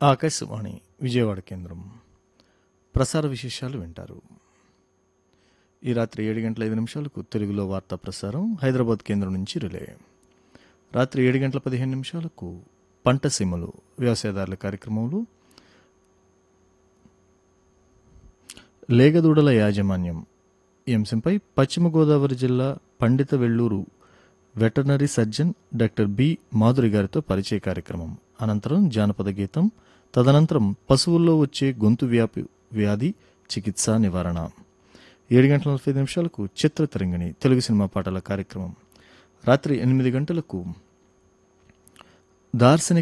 ఆకాశవాణి విజయవాడ కేంద్రం ప్రసార విశేషాలు వింటారు ఈ రాత్రి ఏడు గంటల ఐదు నిమిషాలకు తెలుగులో వార్తా ప్రసారం హైదరాబాద్ కేంద్రం నుంచి రిలే రాత్రి ఏడు గంటల పదిహేను నిమిషాలకు పంట సీమలు వ్యవసాయదారుల కార్యక్రమంలో లేగదూడల యాజమాన్యం ఈ అంశంపై పశ్చిమ గోదావరి జిల్లా పండిత Velluru veterinary surgeon doctor B Madhuri గారితో పరిచయ కార్యక్రమం అనంతరం జానపద గీతం తదనంతరం పశువుల్లో వచ్చే గొంతు వ్యాపి వ్యాధి చికిత్స నివారణ ఏడు గంటల నలభై ఐదు నిమిషాలకు చిత్ర తరంగిణి తెలుగు సినిమా పాటల కార్యక్రమం రాత్రి ఎనిమిది గంటలకు దార్శనిక